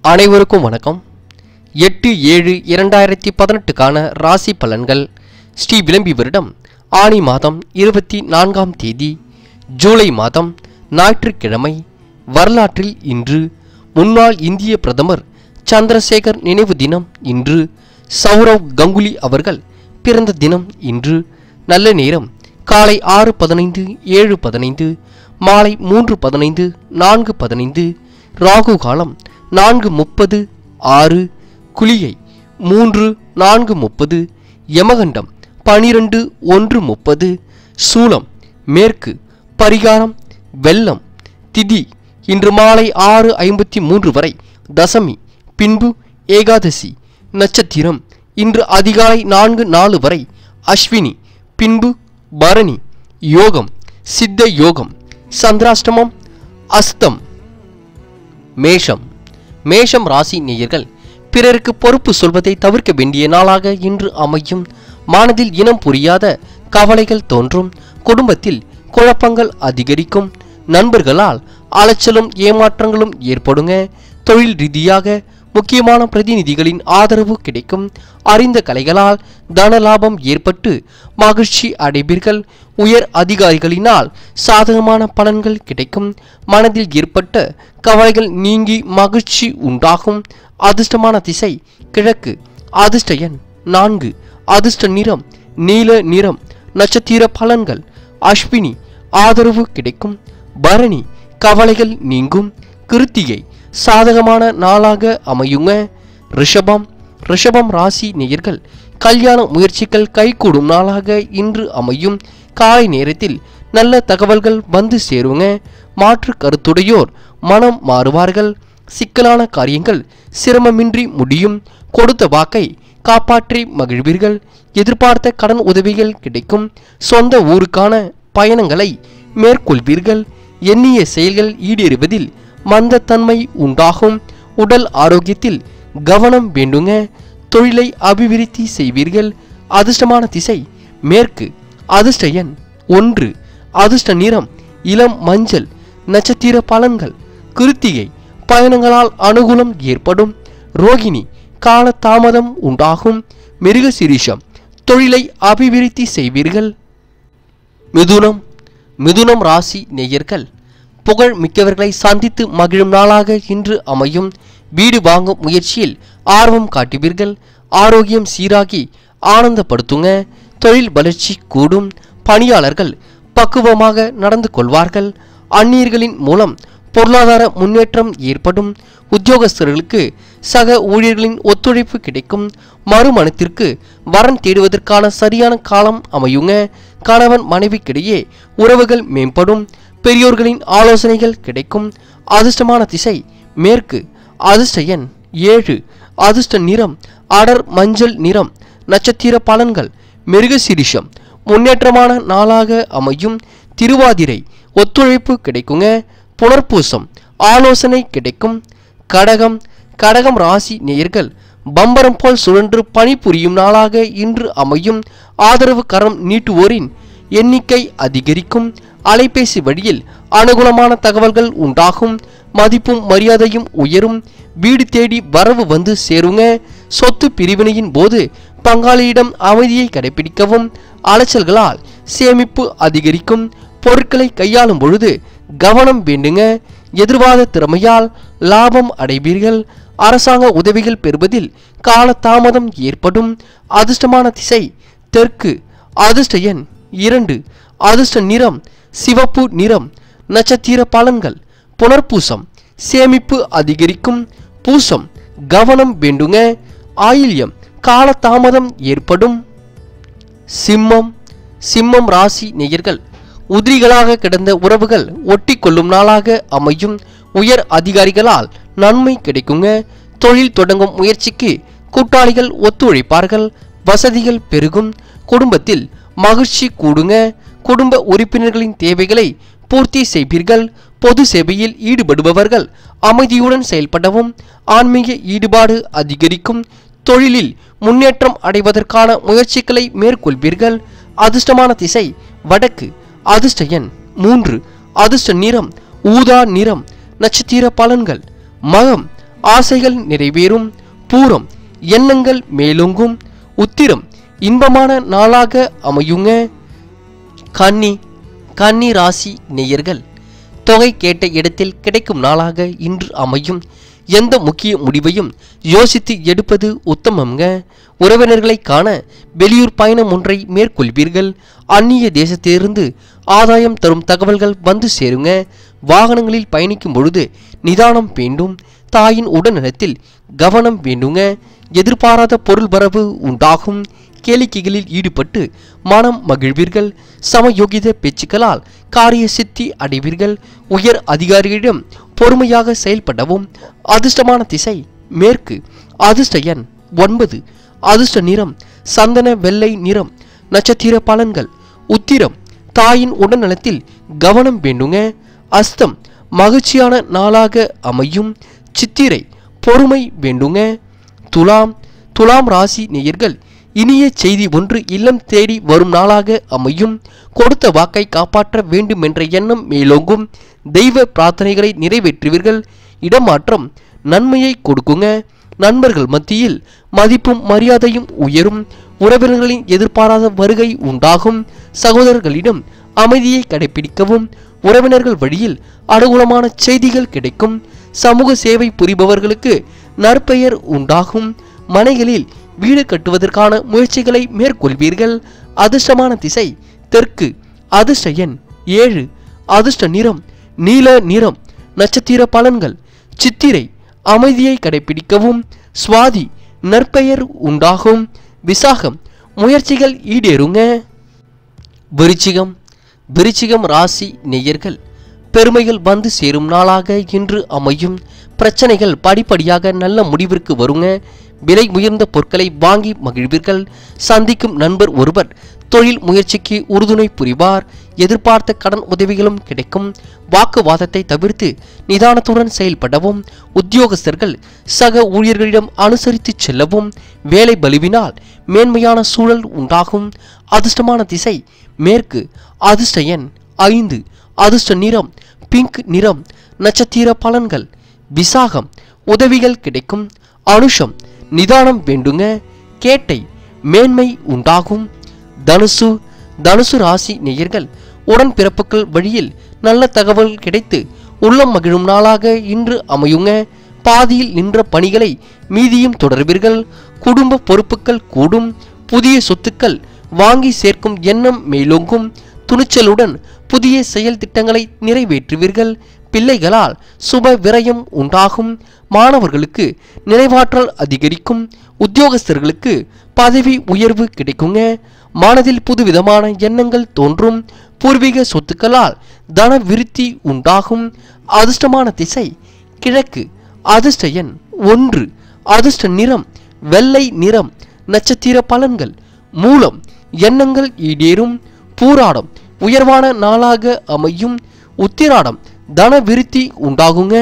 அனைவருக்கும் வணக்கம் எட்டு ஏழு இரண்டாயிரத்தி பதினெட்டுக்கான ராசி பலன்கள் ஸ்ரீ விளம்பி வருடம் ஆனி மாதம் இருபத்தி நான்காம் தேதி ஜூலை மாதம் ஞாயிற்றுக்கிழமை வரலாற்றில் இன்று முன்னாள் இந்திய பிரதமர் சந்திரசேகர் நினைவு தினம் இன்று சௌரவ் கங்குலி அவர்கள் பிறந்த தினம் இன்று நல்ல நேரம் காலை ஆறு பதினைந்து ஏழு பதினைந்து மாலை மூன்று பதினைந்து நான்கு பதினைந்து ராகு காலம் நான்கு முப்பது ஆறு குளியை மூன்று நான்கு முப்பது யமகண்டம் பனிரெண்டு ஒன்று முப்பது சூலம் மேற்கு பரிகாரம் வெள்ளம் திதி இன்று மாலை ஆறு ஐம்பத்தி மூன்று வரை தசமி பின்பு ஏகாதசி நட்சத்திரம் இன்று அதிகாலை நான்கு நாலு வரை அஸ்வினி பின்பு பரணி யோகம் சித்த யோகம் சந்திராஷ்டமம் அஸ்தம் மேஷம் மேஷம் ராசி நேயர்கள் பிறருக்கு பொறுப்பு சொல்வதை தவிர்க்க வேண்டிய நாளாக இன்று அமையும் மனதில் இனம் புரியாத கவலைகள் தோன்றும் குடும்பத்தில் குழப்பங்கள் அதிகரிக்கும் நண்பர்களால் அலைச்சலும் ஏமாற்றங்களும் ஏற்படுங்க தொழில் ரீதியாக முக்கியமான பிரதிநிதிகளின் ஆதரவு கிடைக்கும் அறிந்த கலைகளால் தன லாபம் ஏற்பட்டு மகிழ்ச்சி அடைவீர்கள் உயர் அதிகாரிகளினால் சாதகமான பலன்கள் கிடைக்கும் மனதில் ஏற்பட்ட கவலைகள் நீங்கி மகிழ்ச்சி உண்டாகும் அதிர்ஷ்டமான திசை கிழக்கு அதிர்ஷ்ட எண் நான்கு அதிர்ஷ்ட நிறம் நீல நிறம் நட்சத்திர பலன்கள் அஸ்வினி ஆதரவு கிடைக்கும் பரணி கவலைகள் நீங்கும் கிருத்திகை சாதகமான நாளாக அமையுங்க ரிஷபம் ரிஷபம் ராசி நேயர்கள் கல்யாண முயற்சிகள் கைகூடும் நாளாக இன்று அமையும் காலை நேரத்தில் நல்ல தகவல்கள் வந்து சேருங்க மாற்று கருத்துடையோர் மனம் மாறுவார்கள் சிக்கலான காரியங்கள் சிரமமின்றி முடியும் கொடுத்த வாக்கை காப்பாற்றி மகிழ்வீர்கள் எதிர்பார்த்த கடன் உதவிகள் கிடைக்கும் சொந்த ஊருக்கான பயணங்களை மேற்கொள்வீர்கள் எண்ணிய செயல்கள் ஈடேறுவதில் மந்தத்தன்மை உண்டாகும் உடல் ஆரோக்கியத்தில் கவனம் வேண்டுங்க தொழிலை அபிவிருத்தி செய்வீர்கள் அதிர்ஷ்டமான திசை மேற்கு அதிர்ஷ்ட எண் ஒன்று அதிர்ஷ்ட நிறம் இளம் மஞ்சள் நட்சத்திர பலன்கள் கிருத்திகை பயணங்களால் அனுகூலம் ஏற்படும் ரோகிணி கால தாமதம் உண்டாகும் மிருகசிரீஷம் தொழிலை அபிவிருத்தி செய்வீர்கள் மிதுனம் மிதுனம் ராசி நேயர்கள் புகழ் மிக்கவர்களை சந்தித்து மகிழும் நாளாக இன்று அமையும் வீடு வாங்கும் முயற்சியில் ஆர்வம் காட்டுவீர்கள் ஆரோக்கியம் சீராகி ஆனந்தப்படுத்துங்க தொழில் வளர்ச்சி கூடும் பணியாளர்கள் பக்குவமாக நடந்து கொள்வார்கள் அந்நியர்களின் மூலம் பொருளாதார முன்னேற்றம் ஏற்படும் உத்தியோகஸ்தர்களுக்கு சக ஊழியர்களின் ஒத்துழைப்பு கிடைக்கும் மறுமணத்திற்கு வரன் தேடுவதற்கான சரியான காலம் அமையுங்க கணவன் மனைவிக்கிடையே உறவுகள் மேம்படும் பெரியோர்களின் ஆலோசனைகள் கிடைக்கும் அதிர்ஷ்டமான திசை மேற்கு அதிர்ஷ்ட எண் ஏழு அதிர்ஷ்ட நிறம் அடர் மஞ்சள் நிறம் நட்சத்திர பலன்கள் மிருகசிரிஷம் முன்னேற்றமான நாளாக அமையும் திருவாதிரை ஒத்துழைப்பு கிடைக்குங்க புனர்பூசம் ஆலோசனை கிடைக்கும் கடகம் கடகம் ராசி நேயர்கள் பம்பரம் போல் சுழன்று பணிபுரியும் நாளாக இன்று அமையும் ஆதரவு கரம் நீட்டுவோரின் எண்ணிக்கை அதிகரிக்கும் அலைபேசி வழியில் அனுகூலமான தகவல்கள் உண்டாகும் மதிப்பும் மரியாதையும் உயரும் வீடு தேடி வரவு வந்து சேருங்க சொத்து பிரிவினையின் போது பங்காளியிடம் அமைதியை கடைபிடிக்கவும் அலைச்சல்களால் சேமிப்பு அதிகரிக்கும் பொருட்களை கையாளும் பொழுது கவனம் வேண்டுங்க எதிர்வாத திறமையால் லாபம் அடைவீர்கள் அரசாங்க உதவிகள் பெறுவதில் காலதாமதம் ஏற்படும் அதிர்ஷ்டமான திசை தெற்கு அதிர்ஷ்ட எண் இரண்டு அதிர்ஷ்ட நிறம் சிவப்பு நிறம் நட்சத்திர பலன்கள் புனர்பூசம் சேமிப்பு அதிகரிக்கும் பூசம் கவனம் வேண்டுங்க ஆயில்யம் காலதாமதம் ஏற்படும் சிம்மம் சிம்மம் ராசி நேயர்கள் உதிரிகளாக கிடந்த உறவுகள் ஒட்டி கொள்ளும் நாளாக அமையும் உயர் அதிகாரிகளால் நன்மை கிடைக்குங்க தொழில் தொடங்கும் முயற்சிக்கு கூட்டாளிகள் ஒத்துழைப்பார்கள் வசதிகள் பெருகும் குடும்பத்தில் மகிழ்ச்சி கூடுங்க குடும்ப உறுப்பினர்களின் தேவைகளை பூர்த்தி செய்வீர்கள் பொது சேவையில் ஈடுபடுபவர்கள் அமைதியுடன் செயல்படவும் ஆன்மீக ஈடுபாடு அதிகரிக்கும் தொழிலில் முன்னேற்றம் அடைவதற்கான முயற்சிகளை மேற்கொள்வீர்கள் அதிர்ஷ்டமான திசை வடக்கு அதிர்ஷ்ட எண் மூன்று அதிர்ஷ்ட நிறம் ஊதா நிறம் நட்சத்திர பலன்கள் மகம் ஆசைகள் நிறைவேறும் பூரம் எண்ணங்கள் மேலோங்கும் உத்திரம் இன்பமான நாளாக அமையுங்க கன்னி கன்னி ராசி நேயர்கள் தொகை கேட்ட இடத்தில் கிடைக்கும் நாளாக இன்று அமையும் எந்த முக்கிய முடிவையும் யோசித்து எடுப்பது உத்தமம்ங்க உறவினர்களை காண வெளியூர் பயணம் ஒன்றை மேற்கொள்வீர்கள் அந்நிய தேசத்திலிருந்து ஆதாயம் தரும் தகவல்கள் வந்து சேருங்க வாகனங்களில் பயணிக்கும் பொழுது நிதானம் வேண்டும் தாயின் உடல்நலத்தில் கவனம் வேண்டுங்க எதிர்பாராத பொருள் வரவு உண்டாகும் கேளிக்கைகளில் ஈடுபட்டு மனம் மகிழ்வீர்கள் சமயோகித பேச்சுக்களால் காரிய சித்தி அடைவீர்கள் உயர் அதிகாரிகளிடம் பொறுமையாக செயல்படவும் அதிர்ஷ்டமான திசை மேற்கு அதிர்ஷ்ட எண் ஒன்பது அதிர்ஷ்ட நிறம் சந்தன வெள்ளை நிறம் நட்சத்திர பலன்கள் உத்திரம் தாயின் உடல்நலத்தில் கவனம் வேண்டுங்க அஸ்தம் மகிழ்ச்சியான நாளாக அமையும் சித்திரை பொறுமை வேண்டுங்க துலாம் துலாம் ராசி நேயர்கள் இனிய செய்தி ஒன்று இல்லம் தேடி வரும் நாளாக அமையும் கொடுத்த வாக்கை காப்பாற்ற வேண்டும் என்ற எண்ணம் மேலோங்கும் தெய்வ பிரார்த்தனைகளை நிறைவேற்றுவீர்கள் இடமாற்றம் நன்மையை கொடுக்குங்க நண்பர்கள் மத்தியில் மதிப்பும் மரியாதையும் உயரும் உறவினர்களின் எதிர்பாராத வருகை உண்டாகும் சகோதரர்களிடம் அமைதியை கடைபிடிக்கவும் உறவினர்கள் வழியில் அனுகூலமான செய்திகள் கிடைக்கும் சமூக சேவை புரிபவர்களுக்கு நற்பெயர் உண்டாகும் மனைகளில் வீடு கட்டுவதற்கான முயற்சிகளை மேற்கொள்வீர்கள் அதிர்ஷ்டமான திசை தெற்கு அதிர்ஷ்ட எண் ஏழு அதிர்ஷ்ட நிறம் நீல நிறம் நட்சத்திர பலன்கள் சித்திரை அமைதியை கடைபிடிக்கவும் சுவாதி நற்பெயர் உண்டாகும் விசாகம் முயற்சிகள் ஈடேறுங்க விருச்சிகம் விருச்சிகம் ராசி நேயர்கள் பெருமைகள் வந்து சேரும் நாளாக இன்று அமையும் பிரச்சனைகள் படிப்படியாக நல்ல முடிவிற்கு வருங்க விலை உயர்ந்த பொருட்களை வாங்கி மகிழ்வீர்கள் சந்திக்கும் நண்பர் ஒருவர் தொழில் முயற்சிக்கு உறுதுணை புரிவார் எதிர்பார்த்த கடன் உதவிகளும் கிடைக்கும் வாக்குவாதத்தை தவிர்த்து நிதானத்துடன் செயல்படவும் உத்தியோகஸ்தர்கள் சக ஊழியர்களிடம் அனுசரித்து செல்லவும் வேலை பலுவினால் மேன்மையான சூழல் உண்டாகும் அதிர்ஷ்டமான திசை மேற்கு அதிர்ஷ்ட எண் ஐந்து அதிர்ஷ்ட நிறம் பிங்க் நிறம் நட்சத்திர பலன்கள் விசாகம் உதவிகள் கிடைக்கும் அனுஷம் நிதானம் வேண்டுங்க கேட்டை மேன்மை உண்டாகும் தனுசு தனுசு ராசி நேயர்கள் உடன் பிறப்புகள் வழியில் நல்ல தகவல் கிடைத்து உள்ளம் மகிழும் நாளாக இன்று அமையுங்க பாதியில் நின்ற பணிகளை மீதியும் தொடர்வீர்கள் குடும்ப பொறுப்புகள் கூடும் புதிய சொத்துக்கள் வாங்கி சேர்க்கும் எண்ணம் மேலோங்கும் துணிச்சலுடன் புதிய செயல் திட்டங்களை நிறைவேற்றுவீர்கள் பிள்ளைகளால் சுப விரயம் உண்டாகும் மாணவர்களுக்கு நினைவாற்றல் அதிகரிக்கும் உத்தியோகஸ்தர்களுக்கு பதவி உயர்வு கிடைக்குங்க மனதில் புதுவிதமான எண்ணங்கள் தோன்றும் பூர்வீக சொத்துக்களால் தன விருத்தி உண்டாகும் அதிர்ஷ்டமான திசை கிழக்கு அதிர்ஷ்ட எண் ஒன்று அதிர்ஷ்ட நிறம் வெள்ளை நிறம் நட்சத்திர பலன்கள் மூலம் எண்ணங்கள் ஈடேறும் பூராடம் உயர்வான நாளாக அமையும் உத்திராடம் தன விருத்தி உண்டாகுங்க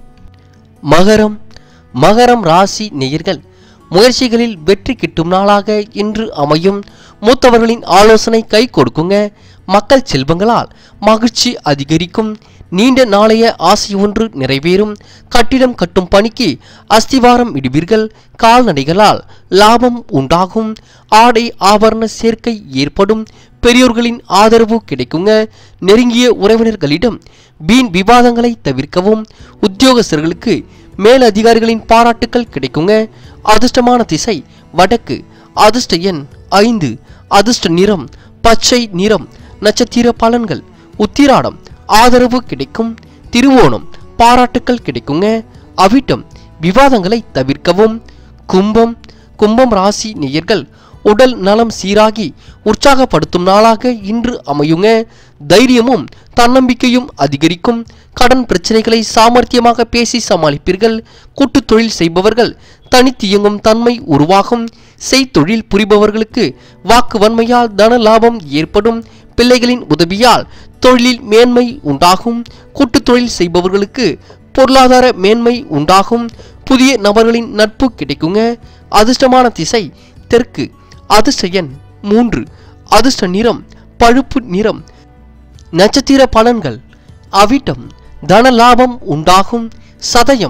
மகரம் மகரம் ராசி நேயர்கள் முயற்சிகளில் வெற்றி கிட்டும் நாளாக இன்று அமையும் மூத்தவர்களின் ஆலோசனை கை கொடுக்குங்க மக்கள் செல்வங்களால் மகிழ்ச்சி அதிகரிக்கும் நீண்ட நாளைய ஆசை ஒன்று நிறைவேறும் கட்டிடம் கட்டும் பணிக்கு அஸ்திவாரம் இடுவீர்கள் கால்நடைகளால் லாபம் உண்டாகும் ஆடை ஆபரண சேர்க்கை ஏற்படும் பெரியோர்களின் ஆதரவு கிடைக்குங்க நெருங்கிய உறவினர்களிடம் வீண் விவாதங்களை தவிர்க்கவும் உத்தியோகஸ்தர்களுக்கு மேல் அதிகாரிகளின் பாராட்டுக்கள் கிடைக்குங்க அதிர்ஷ்டமான திசை வடக்கு அதிர்ஷ்ட எண் ஐந்து அதிர்ஷ்ட நிறம் பச்சை நிறம் நட்சத்திர பலன்கள் உத்திராடம் ஆதரவு கிடைக்கும் திருவோணம் பாராட்டுக்கள் கிடைக்குங்க அவிட்டம் விவாதங்களை தவிர்க்கவும் கும்பம் கும்பம் ராசி நேயர்கள் உடல் நலம் சீராகி உற்சாகப்படுத்தும் நாளாக இன்று அமையுங்க தைரியமும் தன்னம்பிக்கையும் அதிகரிக்கும் கடன் பிரச்சனைகளை சாமர்த்தியமாக பேசி சமாளிப்பீர்கள் கூட்டுத் தொழில் செய்பவர்கள் தனித்து இயங்கும் தன்மை உருவாகும் செய்தொழில் புரிபவர்களுக்கு வாக்கு வன்மையால் தன லாபம் ஏற்படும் பிள்ளைகளின் உதவியால் தொழிலில் மேன்மை உண்டாகும் கூட்டுத் தொழில் செய்பவர்களுக்கு பொருளாதார மேன்மை உண்டாகும் புதிய நபர்களின் நட்பு கிடைக்குங்க அதிர்ஷ்டமான திசை தெற்கு அதிர்ஷ்ட எண் மூன்று அதிர்ஷ்ட நிறம் பழுப்பு நிறம் நட்சத்திர பலன்கள் அவிட்டம் தன லாபம் உண்டாகும் சதயம்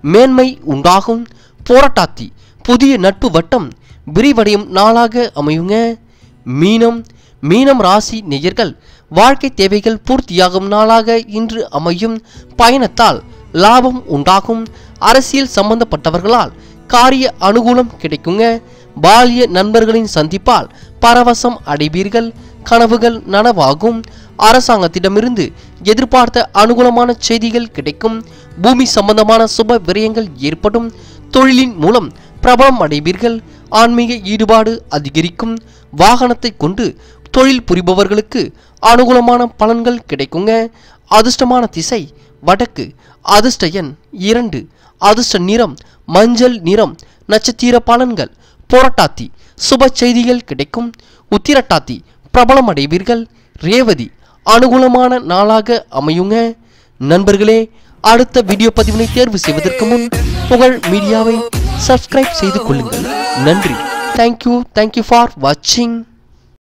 மேன்மை உண்டாகும் போராட்டாத்தி புதிய நட்பு வட்டம் விரிவடையும் நாளாக அமையுங்க மீனம் மீனம் ராசி நேயர்கள் வாழ்க்கை தேவைகள் பூர்த்தியாகும் நாளாக இன்று அமையும் பயணத்தால் லாபம் உண்டாகும் அரசியல் சம்பந்தப்பட்டவர்களால் காரிய அனுகூலம் கிடைக்குங்க பாலிய நண்பர்களின் சந்திப்பால் பரவசம் அடைவீர்கள் கனவுகள் நனவாகும் அரசாங்கத்திடமிருந்து எதிர்பார்த்த அனுகூலமான செய்திகள் கிடைக்கும் பூமி சம்பந்தமான சுப விரயங்கள் ஏற்படும் தொழிலின் மூலம் பிரபலம் அடைவீர்கள் ஆன்மீக ஈடுபாடு அதிகரிக்கும் வாகனத்தை கொண்டு தொழில் புரிபவர்களுக்கு அனுகூலமான பலன்கள் கிடைக்குங்க அதிர்ஷ்டமான திசை வடக்கு அதிர்ஷ்ட எண் இரண்டு அதிர்ஷ்ட நிறம் மஞ்சள் நிறம் நட்சத்திர பலன்கள் போராட்டாத்தி சுப செய்திகள் கிடைக்கும் உத்திரட்டாத்தி பிரபலம் அடைவீர்கள் ரேவதி அனுகூலமான நாளாக அமையுங்க நண்பர்களே அடுத்த வீடியோ பதிவினை தேர்வு செய்வதற்கு முன் புகழ் மீடியாவை சப்ஸ்கிரைப் செய்து கொள்ளுங்கள் நன்றி தேங்க்யூ தேங்க்யூ ஃபார் வாட்சிங்